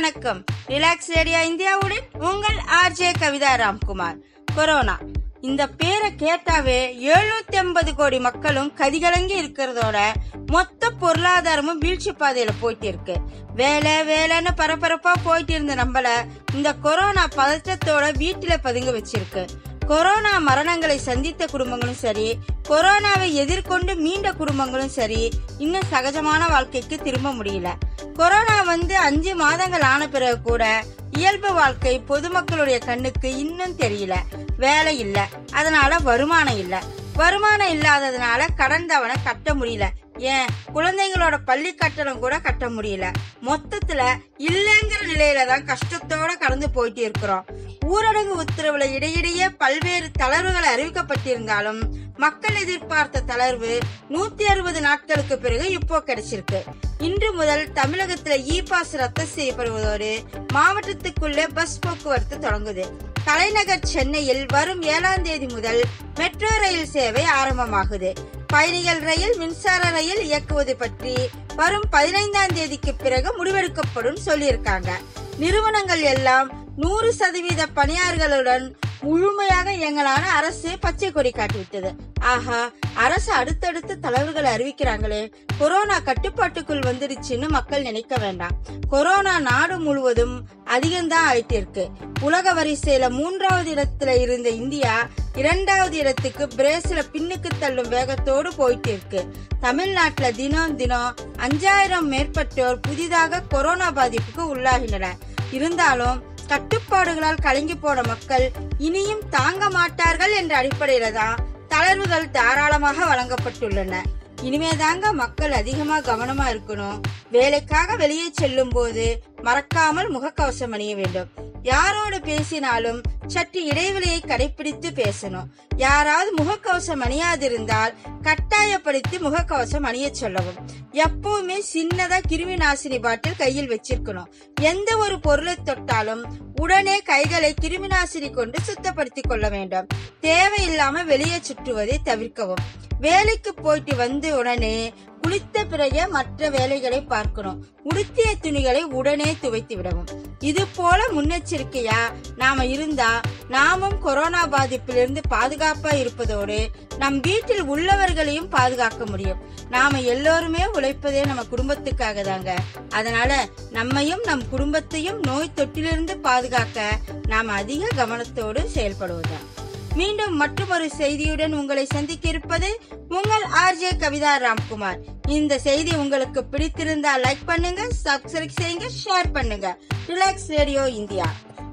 வணக்கம் ரிலாக்ஸ் ரேடியா இந்தியாவுடன் உங்கள் ஆர்ஜே கவிதா ராம்குமார் கொரோனா இந்த பேரை கேட்டாவே எழுநூத்தி ஐம்பது கோடி மக்களும் கதிகலங்கி இருக்கிறதோட மொத்த பொருளாதாரமும் வீழ்ச்சி பாதையில போயிட்டு இருக்கு வேலை வேலைன்னு பரபரப்பா போயிட்டு இருந்த நம்மள இந்த கொரோனா பதற்றத்தோட வீட்டுல பதுங்க வச்சிருக்கு கொரோனா மரணங்களை சந்தித்த குடும்பங்களும் சரி கொரோனாவை எதிர்கொண்டு மீண்ட குடும்பங்களும் சரி இன்னும் சகஜமான வாழ்க்கைக்கு திரும்ப முடியல கொரோனா வந்து அஞ்சு மாதங்கள் ஆன பிறகு கூட இயல்பு வாழ்க்கை பொதுமக்களுடைய கண்ணுக்கு இன்னும் தெரியல வேலை இல்ல அதனால வருமானம் இல்ல வருமானம் இல்லாததுனால கடன் தவணை கட்ட முடியல ஏன் குழந்தைங்களோட பள்ளி கட்டணம் கூட கட்ட முடியல மொத்தத்துல இல்லங்கிற நிலையில தான் கஷ்டத்தோட கடந்து போயிட்டு இருக்கிறோம் ஊரடங்கு உத்தரவுல இடையிடையே பல்வேறு தளர்வுகள் அறிவிக்கப்பட்டிருந்தாலும் மக்கள் எதிர்பார்த்த தளர்வு நூத்தி அறுபது நாட்களுக்கு பிறகு இப்போ கிடைச்சிருக்கு இன்று முதல் தமிழகத்துல இ பாஸ் ரத்து செய்யப்படுவதோடு மாவட்டத்துக்குள்ளே பஸ் போக்குவரத்து தொடங்குது தலைநகர் சென்னையில் வரும் ஏழாம் தேதி முதல் மெட்ரோ ரயில் சேவை ஆரம்பமாகுது பயணிகள் ரயில் மின்சார ரயில் இயக்குவது பற்றி வரும் பதினைந்தாம் தேதிக்கு பிறகு முடிவெடுக்கப்படும் சொல்லியிருக்காங்க நிறுவனங்கள் எல்லாம் நூறு சதவீத பணியாளர்களுடன் முழுமையாக இயங்கலான அரசு பச்சை கொடி காட்டிவிட்டது ஆஹா அரசு அடுத்தடுத்து தளர்வுகளை அறிவிக்கிறாங்களே கொரோனா கட்டுப்பாட்டுக்குள் வந்துடுச்சுன்னு மக்கள் நினைக்க வேண்டாம் கொரோனா நாடு முழுவதும் அதிகம்தான் ஆயிட்டு இருக்கு உலக வரிசையில மூன்றாவது இடத்துல இருந்த இந்தியா இரண்டாவது இடத்துக்கு பிரேசில பின்னுக்கு தள்ளும் வேகத்தோடு போயிட்டு இருக்கு தமிழ்நாட்டுல தினம் தினம் அஞ்சாயிரம் மேற்பட்டோர் புதிதாக கொரோனா பாதிப்புக்கு உள்ளாகின்றனர் இருந்தாலும் கட்டுப்பாடுகளால் கலங்கி போன மக்கள் இனியும் தாங்க மாட்டார்கள் என்ற அடிப்படையில தான் தளர்வுகள் தாராளமாக வழங்கப்பட்டுள்ளன இனிமேதாங்க மக்கள் அதிகமா கவனமா இருக்கணும் வேலைக்காக வெளியே செல்லும் போது மறக்காமல் முகக்கவசம் அணிய வேண்டும் யாரோடு பேசினாலும் சற்று இடைவெளியை கடைபிடித்து பேசணும் யாராவது முகக்கவசம் அணியாதிருந்தால் கட்டாயப்படுத்தி முகக்கவசம் அணிய சொல்லவும் எப்பவுமே சின்னதா கிருமி நாசினி பாட்டில் கையில் வச்சிருக்கணும் எந்த ஒரு பொருளை தொட்டாலும் உடனே கைகளை கிருமி நாசினி கொண்டு சுத்தப்படுத்திக் கொள்ள வேண்டும் தேவையில்லாம வெளியே சுற்றுவதை தவிர்க்கவும் வேலைக்கு போயிட்டு வந்து உடனே குளித்த பிறகே மற்ற வேலைகளை பார்க்கணும் உடுத்திய துணிகளை உடனே துவைத்து விடவும் இது போல முன்னெச்சரிக்கையா நாம இருந்தா நாமும் கொரோனா பாதிப்பிலிருந்து பாதுகாப்பா இருப்பதோடு நம் வீட்டில் உள்ளவர்களையும் பாதுகாக்க முடியும் நாம எல்லோருமே உழைப்பதே நம்ம குடும்பத்துக்காக தாங்க அதனால நம்மையும் நம் குடும்பத்தையும் நோய் தொற்றிலிருந்து பாதுகாக்க நாம் அதிக கவனத்தோடு செயல்படுவதுதான் மீண்டும் மற்றொரு செய்தியுடன் உங்களை சந்திக்க இருப்பது உங்கள் ஆர்ஜே கவிதா ராம்குமார் இந்த செய்தி உங்களுக்கு பிடித்திருந்தால் லைக் பண்ணுங்க சப்ஸ்கிரைப் செய்யுங்க ஷேர் பண்ணுங்க ரிலாக்ஸ் ரேடியோ இந்தியா